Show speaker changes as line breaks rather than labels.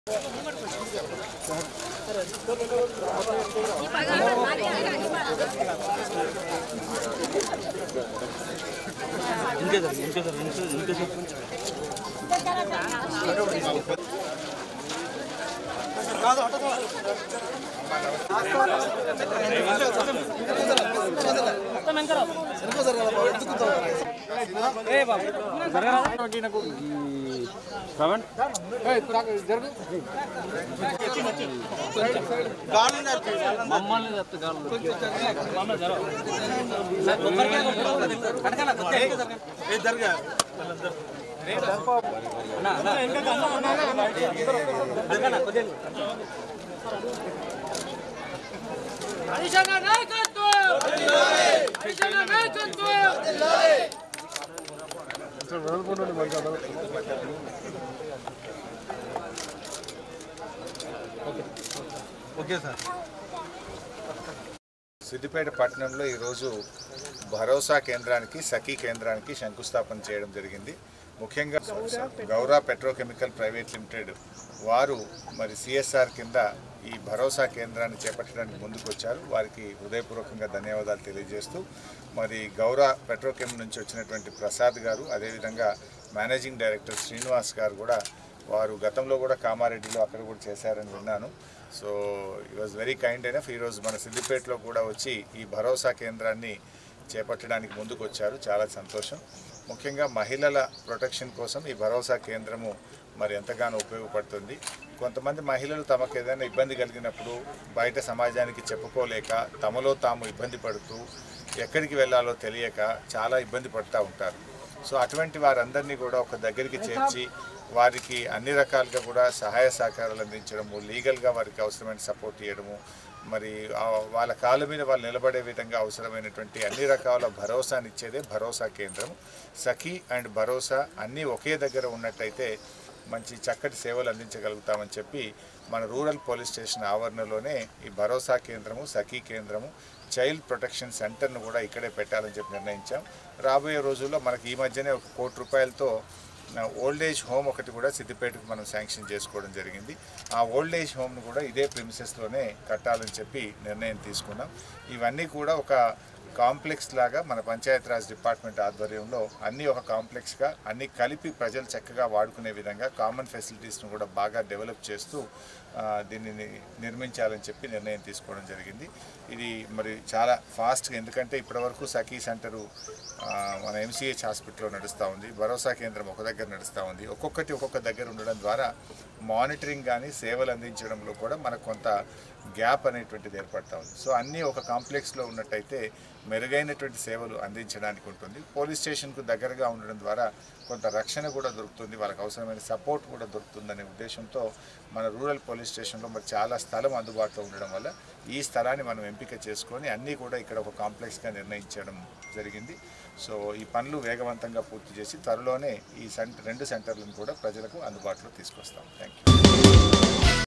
హరిజన నాయకత్వం హరిజన నాయకత్వం
okay sir
Siddipet పట్టణంలో ఈరోజు భరోసా కేంద్రానికి సఖీ కేంద్రానికి శంకుస్థాపన చేయడం జరిగింది ముఖ్యంగా గౌరా పెట్రోకెమికల్ ప్రైవేట్ లిమిటెడ్ వారు మరి సిఎస్ఆర్ కింద ఈ భరోసా కేంద్రాన్ని చేపట్టడానికి ముందుకు వచ్చారు వారికి హృదయపూర్వకంగా ధన్యవాదాలు తెలియజేస్తూ మరి గౌరా పెట్రోకెమ్ నుంచి వచ్చినటువంటి ప్రసాద్ గారు అదేవిధంగా మేనేజింగ్ డైరెక్టర్ శ్రీనివాస్ గారు కూడా వారు గతంలో కూడా కామారెడ్డిలో అక్కడ కూడా చేశారని విన్నాను సో ఈ వాజ్ వెరీ కైండ్ ఎనఫ్ ఈరోజు మన సిద్దిపేటలో కూడా వచ్చి ఈ భరోసా కేంద్రాన్ని చేపట్టడానికి ముందుకు వచ్చారు చాలా సంతోషం ముఖ్యంగా మహిళల ప్రొటెక్షన్ కోసం ఈ భరోసా కేంద్రము మరి ఎంతగానో ఉపయోగపడుతుంది కొంతమంది మహిళలు తమకు ఏదైనా ఇబ్బంది కలిగినప్పుడు బయట సమాజానికి చెప్పుకోలేక తమలో తాము ఇబ్బంది పడుతూ ఎక్కడికి వెళ్ళాలో తెలియక చాలా ఇబ్బంది పడుతూ ఉంటారు సో అటువంటి వారందరినీ కూడా ఒక దగ్గరికి చేర్చి వారికి అన్ని రకాలుగా కూడా సహాయ సహకారాలు అందించడము లీగల్గా వారికి అవసరమైన సపోర్ట్ చేయడము మరి ఆ వాళ్ళ కాళ్ళ మీద వాళ్ళు నిలబడే విధంగా అవసరమైనటువంటి అన్ని రకాల భరోసానిచ్చేదే భరోసా కేంద్రం సఖీ అండ్ భరోసా అన్నీ ఒకే దగ్గర ఉన్నట్టయితే మంచి చక్కటి సేవలు అందించగలుగుతామని చెప్పి మన రూరల్ పోలీస్ స్టేషన్ ఆవరణలోనే ఈ భరోసా కేంద్రము సఖీ కేంద్రము చైల్డ్ ప్రొటెక్షన్ సెంటర్ను కూడా ఇక్కడే పెట్టాలని చెప్పి నిర్ణయించాం రాబోయే రోజుల్లో మనకి ఈ మధ్యనే ఒక కోటి రూపాయలతో ఓల్డ్ ఏజ్ హోమ్ ఒకటి కూడా సిద్దిపేటకు మనం శాంక్షన్ చేసుకోవడం జరిగింది ఆ ఓల్డ్ ఏజ్ హోమ్ను కూడా ఇదే ప్రిమిసెస్లోనే కట్టాలని చెప్పి నిర్ణయం తీసుకున్నాం ఇవన్నీ కూడా ఒక కాంప్లెక్స్ లాగా మన పంచాయతీరాజ్ డిపార్ట్మెంట్ ఆధ్వర్యంలో అన్నీ ఒక కాంప్లెక్స్గా అన్నీ కలిపి ప్రజలు చక్కగా వాడుకునే విధంగా కామన్ ఫెసిలిటీస్ను కూడా బాగా డెవలప్ చేస్తూ ఆ, దీనిని నిర్మించాలని చెప్పి నిర్ణయం తీసుకోవడం జరిగింది ఇది మరి చాలా ఫాస్ట్గా ఎందుకంటే ఇప్పటివరకు సఖీ సెంటరు ఆ, మన ఎంసీహెచ్ హాస్పిటల్లో నడుస్తూ ఉంది భరోసా కేంద్రం ఒక దగ్గర నడుస్తూ ఉంది ఒక్కొక్కటి ఒక్కొక్క దగ్గర ఉండడం ద్వారా మానిటరింగ్ కానీ సేవలు అందించడంలో కూడా మనకు కొంత గ్యాప్ అనేటువంటిది ఏర్పడతా ఉంది సో అన్నీ ఒక కాంప్లెక్స్లో ఉన్నట్టయితే మెరుగైనటువంటి సేవలు అందించడానికి ఉంటుంది పోలీస్ స్టేషన్కు దగ్గరగా ఉండడం ద్వారా కొంత రక్షణ కూడా దొరుకుతుంది వాళ్ళకి అవసరమైన సపోర్ట్ కూడా దొరుకుతుందనే ఉద్దేశంతో మన రూరల్ పోలీస్ స్టేషన్లో మరి చాలా స్థలం అందుబాటులో ఉండడం వల్ల ఈ స్థలాన్ని మనం ఎంపిక చేసుకొని అన్నీ కూడా ఇక్కడ ఒక కాంప్లెక్స్గా నిర్ణయించడం జరిగింది సో ఈ పనులు వేగవంతంగా పూర్తి చేసి త్వరలోనే ఈ సెంటర్ రెండు సెంటర్లను కూడా ప్రజలకు అందుబాటులో తీసుకొస్తాం థ్యాంక్ యూ